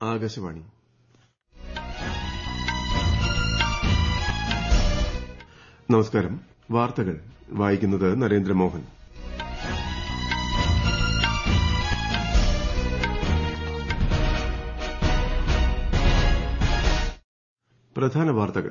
ആകാശവാണി നമസ്കാരം വാർത്തകൾ വായിക്കുന്നത് നരേന്ദ്രമോഹൻ പ്രധാന വാർത്തകൾ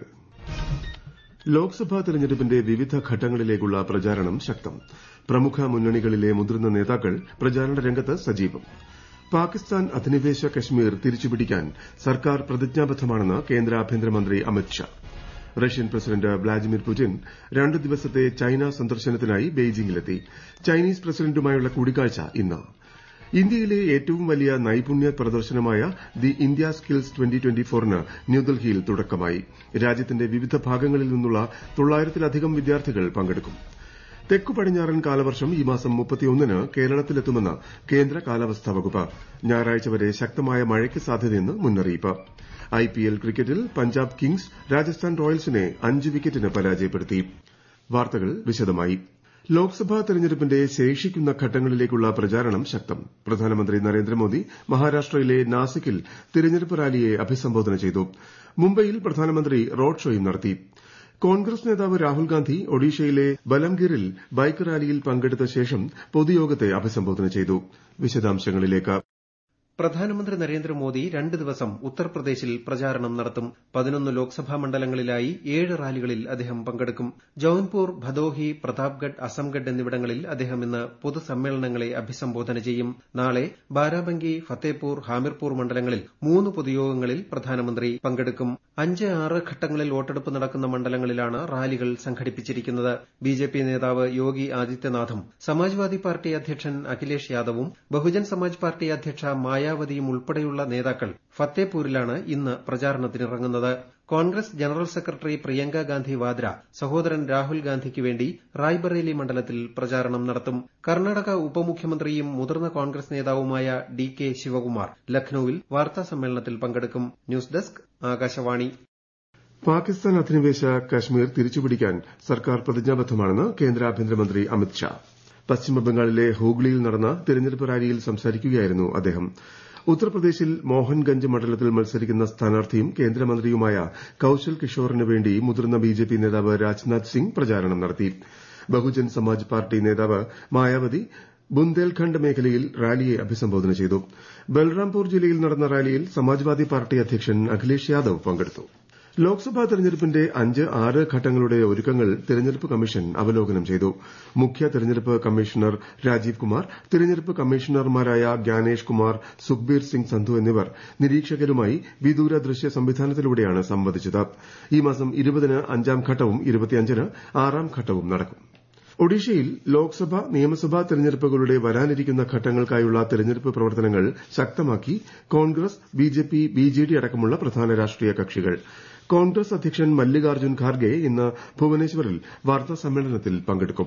ലോക്സഭാ തെരഞ്ഞെടുപ്പിന്റെ വിവിധ ഘട്ടങ്ങളിലേക്കുള്ള പ്രചാരണം ശക്തം പ്രമുഖ മുന്നണികളിലെ മുതിർന്ന നേതാക്കൾ പ്രചാരണ രംഗത്ത് സജീവം പാകിസ്ഥാൻ അധിനിവേശ കശ്മീർ തിരിച്ചുപിടിക്കാൻ സർക്കാർ പ്രതിജ്ഞാബദ്ധമാണെന്ന് കേന്ദ്ര ആഭ്യന്തരമന്ത്രി Amit Shah Russian president Vladimir Putin രണ്ട് ദിവസത്തെ ചൈന സന്ദർശനത്തിനായി ബെയ്ജിംഗിലെത്തി ചൈനീസ് പ്രസിഡന്റുമായുള്ള കൂടിക്കാഴ്ച ഇന്ന് ഇന്ത്യയിലെ ഏറ്റവും വലിയ നൈപുണ്യ പ്രദർശനമായ ദി ഇന്ത്യ സ്കിൽസ് ന് ന്യൂഡൽഹിയിൽ തുടക്കമായി രാജ്യത്തിന്റെ വിവിധ ഭാഗങ്ങളിൽ നിന്നുള്ള തൊള്ളായിരത്തിലധികം വിദ്യാർത്ഥികൾ പങ്കെടുക്കും തെക്കു പടിഞ്ഞാറൻ കാലവർഷം ഈ മാസം ന് കേരളത്തിലെത്തുമെന്ന് കേന്ദ്ര കാലാവസ്ഥാ വകുപ്പ് ഞായറാഴ്ച വരെ ശക്തമായ മഴയ്ക്ക് സാധ്യതയെന്ന് മുന്നറിയിപ്പ് ഐപിഎൽ ക്രിക്കറ്റിൽ പഞ്ചാബ് കിങ്സ് രാജസ്ഥാൻ റോയൽസിനെ അഞ്ച് വിക്കറ്റിന് പരാജയപ്പെടുത്തി വാർത്തകൾ വിശദമായി ലോക്സഭാ തെരഞ്ഞെടുപ്പിന്റെ ശേഷിക്കുന്ന ഘട്ടങ്ങളിലേക്കുള്ള പ്രചാരണം ശക്തം പ്രധാനമന്ത്രി നരേന്ദ്രമോദി മഹാരാഷ്ട്രയിലെ നാസിക്കിൽ തെരഞ്ഞെടുപ്പ് റാലിയെ അഭിസംബോധന ചെയ്തു മുംബൈയിൽ പ്രധാനമന്ത്രി റോഡ് ഷോയും നടത്തി കോൺഗ്രസ് നേതാവ് രാഹുൽ ഗാന്ധി ഒഡീഷയിലെ ബലംഗീറിൽ ബൈക്ക് റാലിയിൽ പങ്കെടുത്ത ശേഷം പൊതുയോഗത്തെ അഭിസംബോധന ചെയ്തു വിശദാംശങ്ങളിലേക്ക് പ്രധാനമന്ത്രി നരേന്ദ്രമോദി രണ്ട് ദിവസം ഉത്തർപ്രദേശിൽ പ്രചാരണം നടത്തും പതിനൊന്ന് ലോക്സഭാ മണ്ഡലങ്ങളിലായി ഏഴ് റാലികളിൽ അദ്ദേഹം പങ്കെടുക്കും ജൌൻപൂർ ഭദോഹി പ്രതാപ്ഗഡ് അസംഗഡ് എന്നിവിടങ്ങളിൽ അദ്ദേഹം ഇന്ന് പൊതുസമ്മേളനങ്ങളെ അഭിസംബോധന ചെയ്യും നാളെ ബാരാബങ്കി ഫത്തേപൂർ ഹാമിർപൂർ മണ്ഡലങ്ങളിൽ മൂന്ന് പൊതുയോഗങ്ങളിൽ പ്രധാനമന്ത്രി പങ്കെടുക്കും അഞ്ച് ആറ് ഘട്ടങ്ങളിൽ വോട്ടെടുപ്പ് നടക്കുന്ന മണ്ഡലങ്ങളിലാണ് റാലികൾ സംഘടിപ്പിച്ചിരിക്കുന്നത് ബിജെപി നേതാവ് യോഗി ആദിത്യനാഥും സമാജ്വാദി പാർട്ടി അധ്യക്ഷൻ അഖിലേഷ് യാദവും ബഹുജൻ സമാജ് പാർട്ടി അധ്യക്ഷ മായാവതിയും ഉൾപ്പെടെയുള്ള നേതാക്കൾ ഫത്തേപൂരിലാണ് ഇന്ന് പ്രചാരണത്തിനിറങ്ങുന്നത് Congress general secretary Priyanka Gandhi Vadra സഹോദരൻ രാഹുൽ ഗാന്ധിക്ക് വേണ്ടി റായ്ബറേലി മണ്ഡലത്തിൽ പ്രചാരണം നടത്തും കർണാടക ഉപമുഖ്യമന്ത്രിയും മുതിർന്ന കോൺഗ്രസ് നേതാവുമായ ഡി കെ ശിവകുമാർ ലക്നൌവിൽ വാർത്താ സമ്മേളനത്തിൽ പങ്കെടുക്കും ന്യൂസ് ഡെസ്ക് ആകാശവാണി പാകിസ്ഥാൻ അധിനിവേശ കശ്മീർ തിരിച്ചുപിടിക്കാൻ സർക്കാർ പ്രതിജ്ഞാബദ്ധമാണെന്ന് കേന്ദ്ര ആഭ്യന്തരമന്ത്രി അമിത് ഷാ പശ്ചിമബംഗാളിലെ ഹൂഗ്ലിയിൽ നടന്ന തെരഞ്ഞെടുപ്പ് റാലിയിൽ സംസാരിക്കുകയായിരുന്നു അദ്ദേഹം ഉത്തർപ്രദേശിൽ മോഹൻഗഞ്ച് മണ്ഡലത്തിൽ മത്സരിക്കുന്ന സ്ഥാനാർത്ഥിയും കേന്ദ്രമന്ത്രിയുമായ കൌശൽ കിഷോറിന് വേണ്ടി മുതിർന്ന ബിജെപി നേതാവ് രാജ്നാഥ് സിംഗ് പ്രചാരണം നടത്തി ബഹുജൻ സമാജ് പാർട്ടി നേതാവ് മായാവതി ബുന്ദേൽഖണ്ഡ് മേഖലയിൽ റാലിയെ അഭിസംബോധന ചെയ്തു ബൽറാംപൂർ ജില്ലയിൽ നടന്ന റാലിയിൽ സമാജ്വാദി പാർട്ടി അധ്യക്ഷൻ അഖിലേഷ് യാദവ് പങ്കെടുത്തു ലോക്സഭാ തെരഞ്ഞെടുപ്പിന്റെ അഞ്ച് ആറ് ഘട്ടങ്ങളുടെ ഒരുക്കങ്ങൾ തെരഞ്ഞെടുപ്പ് കമ്മീഷൻ അവലോകനം ചെയ്തു മുഖ്യ തെരഞ്ഞെടുപ്പ് കമ്മീഷണർ രാജീവ് കുമാർ തെരഞ്ഞെടുപ്പ് കമ്മീഷണർമാരായ ജ്ഞാനേഷ് കുമാർ സുഖ്ബീർ സിംഗ് സന്ധു എന്നിവർ നിരീക്ഷകരുമായി വിദൂര ദൃശ്യ സംവിധാനത്തിലൂടെയാണ് സംവദിച്ചത് ഈ മാസം ഇരുപതിന് അഞ്ചാം ഘട്ടവും ഇരുപത്തിയഞ്ചിന് ആറാം ഘട്ടവും നടക്കും ഒഡീഷയിൽ ലോക്സഭ നിയമസഭാ തെരഞ്ഞെടുപ്പുകളുടെ വരാനിരിക്കുന്ന ഘട്ടങ്ങൾക്കായുള്ള തെരഞ്ഞെടുപ്പ് പ്രവർത്തനങ്ങൾ ശക്തമാക്കി കോൺഗ്രസ് ബിജെപി ബിജെഡി അടക്കമുള്ള പ്രധാന രാഷ്ട്രീയ കക്ഷികൾ കോൺഗ്രസ് അധ്യക്ഷൻ മല്ലികാർജ്ജുൻ ഖാർഗെ ഇന്ന് ഭുവനേശ്വറിൽ വാർത്താ സമ്മേളനത്തിൽ പങ്കെടുക്കും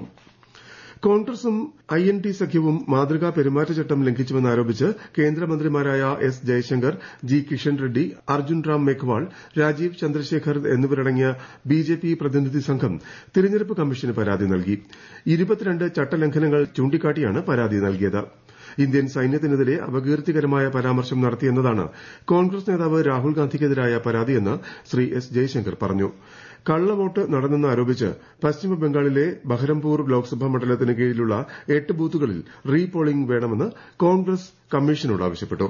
കോൺഗ്രസും ഐ എൻ ഡി സഖ്യവും മാതൃകാ പെരുമാറ്റച്ചട്ടം ലംഘിച്ചുവെന്നാരോപിച്ച് കേന്ദ്രമന്ത്രിമാരായ എസ് ജയശങ്കർ ജി കിഷൻ റെഡ്ഡി അർജുൻ റാം മേഘ്വാൾ രാജീവ് ചന്ദ്രശേഖർ എന്നിവരടങ്ങിയ ബിജെപി പ്രതിനിധി സംഘം തിരഞ്ഞെടുപ്പ് കമ്മീഷന് പരാതി നൽകി ഇരുപത്തിരണ്ട് ചട്ടലംഘനങ്ങൾ ചൂണ്ടിക്കാട്ടിയാണ് പരാതി നൽകിയത് ഇന്ത്യൻ സൈന്യത്തിനെതിരെ അപകീർത്തികരമായ പരാമർശം നടത്തിയെന്നതാണ് കോൺഗ്രസ് നേതാവ് രാഹുൽ ഗാന്ധിക്കെതിരായ പരാതിയെന്ന് ശ്രീ എസ് ജയശങ്കർ പറഞ്ഞു കള്ളവോട്ട് നടന്നെന്ന് ആരോപിച്ച് പശ്ചിമബംഗാളിലെ ബഹരംപൂർ ലോക്സഭാ മണ്ഡലത്തിന് കീഴിലുള്ള എട്ട് ബൂത്തുകളിൽ റീ പോളിംഗ് വേണമെന്ന് കോൺഗ്രസ് കമ്മീഷനോട് ആവശ്യപ്പെട്ടു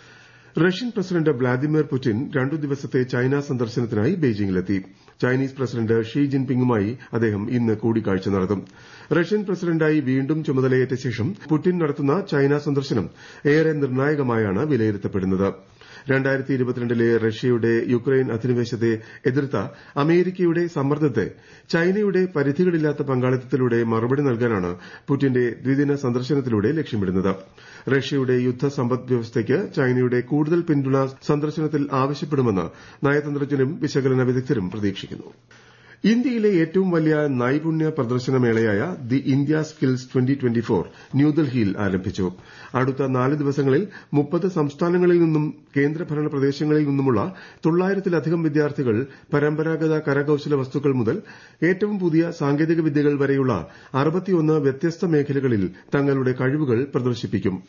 റഷ്യൻ പ്രസിഡന്റ് വ്ളാദിമിർ പുടിൻ രണ്ടു ദിവസത്തെ ചൈന സന്ദർശനത്തിനായി ബെയ്ജിംഗിലെത്തി ചൈനീസ് പ്രസിഡന്റ് ഷീ ജിൻപിങ്ങുമായി അദ്ദേഹം ഇന്ന് കൂടിക്കാഴ്ച നടത്തും റഷ്യൻ പ്രസിഡന്റായി വീണ്ടും ചുമതലയേറ്റ ശേഷം പുടിൻ നടത്തുന്ന ചൈന സന്ദർശനം ഏറെ നിർണായകമായാണ് വിലയിരുത്തപ്പെടുന്നത് ലെ റഷ്യയുടെ യുക്രൈൻ അധിനിവേശത്തെ എതിർത്ത അമേരിക്കയുടെ സമ്മർദ്ദത്തെ ചൈനയുടെ പരിധികളില്ലാത്ത പങ്കാളിത്തത്തിലൂടെ മറുപടി നൽകാനാണ് പുടിന്റെ ദ്വിദിന സന്ദർശനത്തിലൂടെ ലക്ഷ്യമിടുന്നത് റഷ്യയുടെ യുദ്ധ സമ്പദ് വ്യവസ്ഥയ്ക്ക് ചൈനയുടെ കൂടുതൽ പിന്തുണ സന്ദർശനത്തിൽ ആവശ്യപ്പെടുമെന്ന് നയതന്ത്രജ്ഞരും വിശകലന വിദഗ്ധരും പ്രതീക്ഷിക്കുന്നു ഇന്ത്യയിലെ ഏറ്റവും വലിയ നൈപുണ്യ പ്രദർശന മേളയായ ദി ഇന്ത്യ സ്കിൽസ് ന്യൂഡൽഹിയിൽ ആരംഭിച്ചു അടുത്ത നാല് ദിവസങ്ങളിൽ മുപ്പത് സംസ്ഥാനങ്ങളിൽ നിന്നും കേന്ദ്രഭരണ പ്രദേശങ്ങളിൽ നിന്നുമുള്ള തൊള്ളായിരത്തിലധികം വിദ്യാർത്ഥികൾ പരമ്പരാഗത കരകൌശല വസ്തുക്കൾ മുതൽ ഏറ്റവും പുതിയ സാങ്കേതിക വിദ്യകൾ വരെയുള്ള അറുപത്തിയൊന്ന് വ്യത്യസ്ത മേഖലകളിൽ തങ്ങളുടെ കഴിവുകൾ പ്രദർശിപ്പിക്കും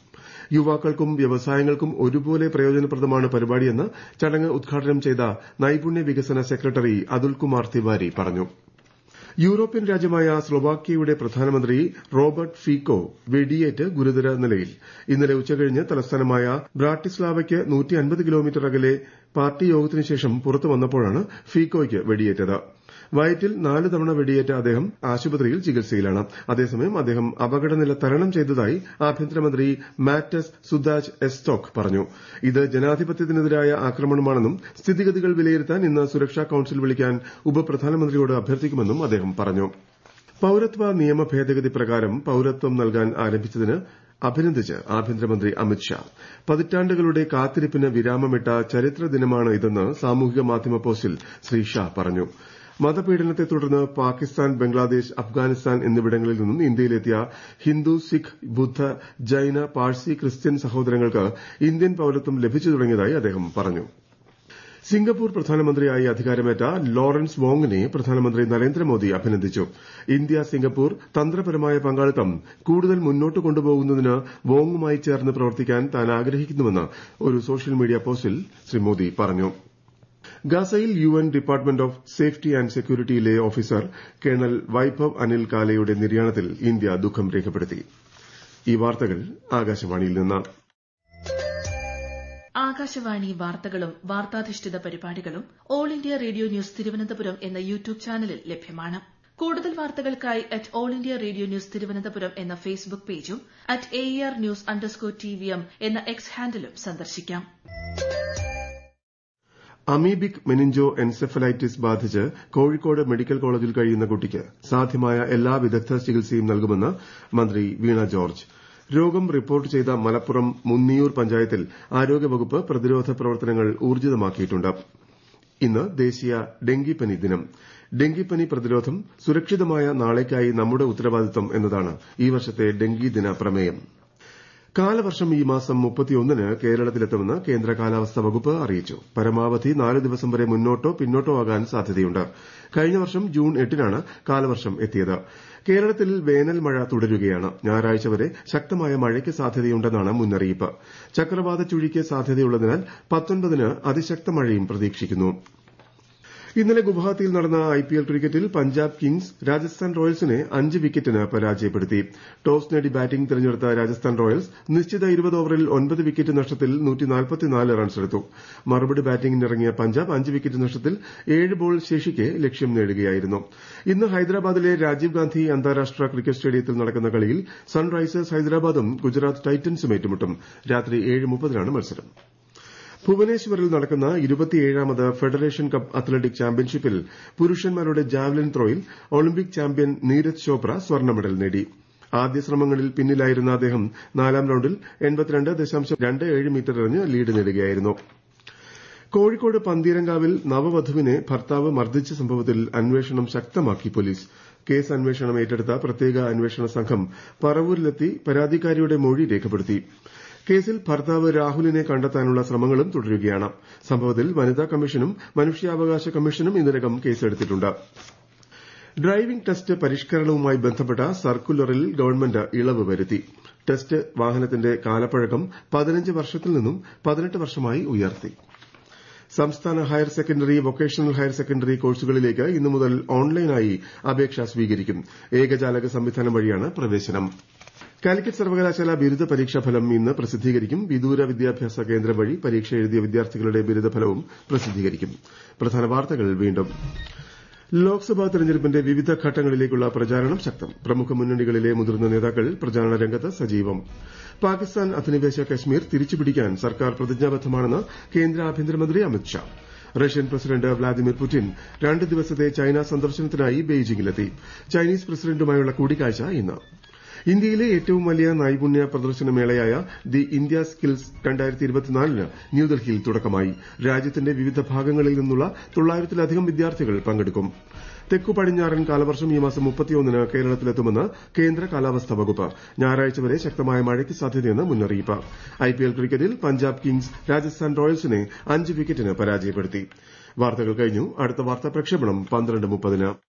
യുവാക്കൾക്കും വ്യവസായങ്ങൾക്കും ഒരുപോലെ പ്രയോജനപ്രദമാണ് പരിപാടിയെന്ന് ചടങ്ങ് ഉദ്ഘാടനം ചെയ്ത നൈപുണ്യ വികസന സെക്രട്ടറി അതുൽകുമാർ തിവാരി പറഞ്ഞു യൂറോപ്യൻ രാജ്യമായ സ്ലൊവാക്യയുടെ പ്രധാനമന്ത്രി റോബർട്ട് ഫീക്കോ വെടിയേറ്റ് ഗുരുതര നിലയിൽ ഇന്നലെ ഉച്ചകഴിഞ്ഞ് തലസ്ഥാനമായ ബ്രാട്ടിസ്ലാവയ്ക്ക് കിലോമീറ്റർ അകലെ പാർട്ടി യോഗത്തിനു ശേഷം പുറത്തു വന്നപ്പോഴാണ് ഫീക്കോയ്ക്ക് വെടിയേറ്റത് വയറ്റിൽ നാല് തവണ വെടിയേറ്റ അദ്ദേഹം ആശുപത്രിയിൽ ചികിത്സയിലാണ് അതേസമയം അദ്ദേഹം അപകടനില തരണം ചെയ്തതായി ആഭ്യന്തരമന്ത്രി മാറ്റസ് സുദാജ് എസ്റ്റോക്ക് പറഞ്ഞു ഇത് ജനാധിപത്യത്തിനെതിരായ ആക്രമണമാണെന്നും സ്ഥിതിഗതികൾ വിലയിരുത്താൻ ഇന്ന് സുരക്ഷാ കൌൺസിൽ വിളിക്കാൻ ഉപപ്രധാനമന്ത്രിയോട് അഭ്യർത്ഥിക്കുമെന്നും അദ്ദേഹം പറഞ്ഞു പൌരത്വ നിയമ ഭേദഗതി പ്രകാരം പൌരത്വം നൽകാൻ ആരംഭിച്ചതിന് അഭിനന്ദിച്ച് ആഭ്യന്തരമന്ത്രി അമിത്ഷാ പതിറ്റാണ്ടുകളുടെ കാത്തിരിപ്പിന് വിരാമമിട്ട ചരിത്ര ദിനമാണ് ഇതെന്ന് സാമൂഹിക മാധ്യമ പോസ്റ്റിൽ ശ്രീ ഷാ പറഞ്ഞു മതപീഡനത്തെ തുടർന്ന് പാകിസ്ഥാൻ ബംഗ്ലാദേശ് അഫ്ഗാനിസ്ഥാൻ എന്നിവിടങ്ങളിൽ നിന്നും ഇന്ത്യയിലെത്തിയ ഹിന്ദു സിഖ് ബുദ്ധ ജൈന പാഴ്സി ക്രിസ്ത്യൻ സഹോദരങ്ങൾക്ക് ഇന്ത്യൻ പൌരത്വം ലഭിച്ചു തുടങ്ങിയതായി അദ്ദേഹം പറഞ്ഞു സിംഗപ്പൂർ പ്രധാനമന്ത്രിയായി അധികാരമേറ്റ ലോറൻസ് വോങ്ങിനെ പ്രധാനമന്ത്രി നരേന്ദ്രമോദി അഭിനന്ദിച്ചു ഇന്ത്യ സിംഗപ്പൂർ തന്ത്രപരമായ പങ്കാളിത്തം കൂടുതൽ മുന്നോട്ട് കൊണ്ടുപോകുന്നതിന് വോങ്ങുമായി ചേർന്ന് പ്രവർത്തിക്കാൻ താൻ ആഗ്രഹിക്കുന്നുവെന്ന് ഒരു സോഷ്യൽ മീഡിയ പോസ്റ്റിൽ ശ്രീ മോദി പറഞ്ഞു ഗാസയിൽ U N department of safety and സെക്യൂരിറ്റിയിലെ ഓഫീസർ കേണൽ വൈഭവ് അനിൽ കാലയുടെ നിര്യാണത്തിൽ ഇന്ത്യ ദുഃഖം രേഖപ്പെടുത്തി ഈ വാർത്തകൾ ആകാശവാണിയിൽ നിന്ന് ആകാശവാണി വാർത്തകളും വാർത്താധിഷ്ഠിത പരിപാടികളും all India radio news Thiruvananthapuram എന്ന യൂട്യൂബ് ചാനലിൽ ലഭ്യമാണ് കൂടുതൽ വാർത്തകൾക്കായി at all India radio news Thiruvananthapuram എന്ന ഫേസ്ബുക്ക് പേജും at A R news underscore T V M എന്ന എക്സ് ഹാൻഡിലും സന്ദർശിക്കാം അമീബിക് മെനിഞ്ചോ എൻസെഫലൈറ്റിസ് ബാധിച്ച് കോഴിക്കോട് മെഡിക്കൽ കോളേജിൽ കഴിയുന്ന കുട്ടിക്ക് സാധ്യമായ എല്ലാ വിദഗ്ധ ചികിത്സയും നൽകുമെന്ന് മന്ത്രി വീണ ജോർജ് രോഗം റിപ്പോർട്ട് ചെയ്ത മലപ്പുറം മുന്നിയൂർ പഞ്ചായത്തിൽ ആരോഗ്യവകുപ്പ് പ്രതിരോധ പ്രവർത്തനങ്ങൾ ഊർജിതമാക്കിയിട്ടുണ്ട് ഇന്ന് ദേശീയ ഡെങ്കിപ്പനി ദിനം ഡെങ്കിപ്പനി പ്രതിരോധം സുരക്ഷിതമായ നാളേക്കായി നമ്മുടെ ഉത്തരവാദിത്തം എന്നതാണ് ഈ വർഷത്തെ ഡെങ്കി ദിന പ്രമേയം കാലവർഷം ഈ മാസം മുപ്പത്തിയൊന്നിന് കേരളത്തിലെത്തുമെന്ന് കേന്ദ്ര കാലാവസ്ഥാ വകുപ്പ് അറിയിച്ചു പരമാവധി നാല് ദിവസം വരെ മുന്നോട്ടോ പിന്നോട്ടോ ആകാൻ സാധ്യതയുണ്ട് കഴിഞ്ഞ വർഷം ജൂൺ എട്ടിനാണ് കാലവർഷം എത്തിയത് കേരളത്തിൽ വേനൽ മഴ തുടരുകയാണ് ഞായറാഴ്ച വരെ ശക്തമായ മഴയ്ക്ക് സാധ്യതയുണ്ടെന്നാണ് മുന്നറിയിപ്പ് ചക്രവാത ചുഴിക്ക് സാധ്യതയുള്ളതിനാൽ പത്തൊൻപതിന് അതിശക്ത മഴയും പ്രതീക്ഷിക്കുന്നു ഇന്നലെ ഗുവാഹത്തിയിൽ നടന്ന ഐപിഎൽ ക്രിക്കറ്റിൽ പഞ്ചാബ് കിങ്സ് രാജസ്ഥാൻ റോയൽസിനെ അഞ്ച് വിക്കറ്റിന് പരാജയപ്പെടുത്തി ടോസ് നേടി ബാറ്റിംഗ് തിരഞ്ഞെടുത്ത രാജസ്ഥാൻ റോയൽസ് നിശ്ചിത ഇരുപത് ഓവറിൽ ഒൻപത് വിക്കറ്റ് നഷ്ടത്തിൽ റൺസെടുത്തു മറുപടി ബാറ്റിംഗിനിറങ്ങിയ പഞ്ചാബ് അഞ്ച് വിക്കറ്റ് നഷ്ടത്തിൽ ഏഴ് ബോൾ ശേഷിക്കെ ലക്ഷ്യം നേടുകയായിരുന്നു ഇന്ന് ഹൈദരാബാദിലെ രാജീവ് ഗാന്ധി അന്താരാഷ്ട്ര ക്രിക്കറ്റ് സ്റ്റേഡിയത്തിൽ നടക്കുന്ന കളിയിൽ സൺറൈസേഴ്സ് ഹൈദരാബാദും ഗുജറാത്ത് ടൈറ്റൻസും ഏറ്റുമുട്ടും രാത്രി ഏഴ് മുപ്പതിനാണ് മത്സരം ഭുവനേശ്വറിൽ നടക്കുന്ന ഇരുപത്തിയേഴാമത് ഫെഡറേഷൻ കപ്പ് അത്ലറ്റിക് ചാമ്പ്യൻഷിപ്പിൽ പുരുഷന്മാരുടെ ജാവലിൻ ത്രോയിൽ ഒളിമ്പിക് ചാമ്പ്യൻ നീരജ് ചോപ്ര സ്വർണ്ണ മെഡൽ നേടി ആദ്യ ശ്രമങ്ങളിൽ പിന്നിലായിരുന്ന അദ്ദേഹം നാലാം റൌണ്ടിൽ മീറ്റർ എറിഞ്ഞ് ലീഡ് നേടുകയായിരുന്നു കോഴിക്കോട് പന്തീരങ്കാവിൽ നവവധുവിനെ ഭർത്താവ് മർദ്ദിച്ച സംഭവത്തിൽ അന്വേഷണം ശക്തമാക്കി പോലീസ് കേസ് അന്വേഷണം ഏറ്റെടുത്ത പ്രത്യേക അന്വേഷണ സംഘം പറവൂരിലെത്തി പരാതിക്കാരിയുടെ മൊഴി രേഖപ്പെടുത്തി കേസിൽ ഭർത്താവ് രാഹുലിനെ കണ്ടെത്താനുള്ള ശ്രമങ്ങളും തുടരുകയാണ് സംഭവത്തിൽ വനിതാ കമ്മീഷനും മനുഷ്യാവകാശ കമ്മീഷനും ഇതിനകം കേസെടുത്തിട്ടുണ്ട് ഡ്രൈവിംഗ് ടെസ്റ്റ് പരിഷ്കരണവുമായി ബന്ധപ്പെട്ട സർക്കുലറിൽ ഗവൺമെന്റ് ഇളവ് വരുത്തി ടെസ്റ്റ് വാഹനത്തിന്റെ കാലപ്പഴക്കം പതിനഞ്ച് വർഷത്തിൽ നിന്നും പതിനെട്ട് വർഷമായി ഉയർത്തി സംസ്ഥാന higher secondary vocational higher secondary കോഴ്സുകളിലേക്ക് ഇന്നു മുതൽ ഓൺലൈനായി അപേക്ഷ സ്വീകരിക്കും ഏകജാലക സംവിധാനം വഴിയാണ് പ്രവേശനം കാലിക്കറ്റ് സർവകലാശാല ബിരുദ പരീക്ഷാഫലം ഇന്ന് പ്രസിദ്ധീകരിക്കും വിദൂര വിദ്യാഭ്യാസ കേന്ദ്രം വഴി പരീക്ഷ എഴുതിയ വിദ്യാർത്ഥികളുടെ ബിരുദഫലവും പ്രസിദ്ധീകരിക്കും പ്രധാന വാർത്തകൾ വീണ്ടും ലോക്സഭാ തെരഞ്ഞെടുപ്പിന്റെ വിവിധ ഘട്ടങ്ങളിലേക്കുള്ള പ്രചാരണം ശക്തം പ്രമുഖ മുന്നണികളിലെ മുതിർന്ന നേതാക്കൾ പ്രചാരണ രംഗത്ത് സജീവം പാകിസ്ഥാൻ അധിനിവേശ കശ്മീർ തിരിച്ചുപിടിക്കാൻ സർക്കാർ പ്രതിജ്ഞാബദ്ധമാണെന്ന് കേന്ദ്ര ആഭ്യന്തരമന്ത്രി Amit Shah Russian president Vladimir Putin രണ്ട് ദിവസത്തെ ചൈന സന്ദർശനത്തിനായി ബെയ്ജിംഗിലെത്തി ചൈനീസ് പ്രസിഡന്റുമായുള്ള കൂടിക്കാഴ്ച ഇന്ന് ഇന്ത്യയിലെ ഏറ്റവും വലിയ നൈപുണ്യ പ്രദർശന മേളയായ ദി ഇന്ത്യ സ്കിൽസ് ന് ന്യൂഡൽഹിയിൽ തുടക്കമായി രാജ്യത്തിന്റെ വിവിധ ഭാഗങ്ങളിൽ നിന്നുള്ള തൊള്ളായിരത്തിലധികം വിദ്യാർത്ഥികൾ പങ്കെടുക്കും തെക്കു പടിഞ്ഞാറൻ കാലവർഷം ഈ മാസം മുപ്പത്തിയൊന്നിന് കേരളത്തിലെത്തുമെന്ന് കേന്ദ്ര കാലാവസ്ഥാ വകുപ്പ് ഞായറാഴ്ച വരെ ശക്തമായ മഴയ്ക്ക് സാധ്യതയെന്ന് മുന്നറിയിപ്പ് ഐപിഎൽ ക്രിക്കറ്റിൽ പഞ്ചാബ് കിങ്സ് രാജസ്ഥാൻ റോയൽസിനെ അഞ്ച് വിക്കറ്റിന് പരാജയപ്പെടുത്തി വാർത്തകൾ കഴിഞ്ഞു അടുത്ത വാർത്താ പ്രക്ഷേപണം പന്ത്രണ്ട് മുപ്പതിന്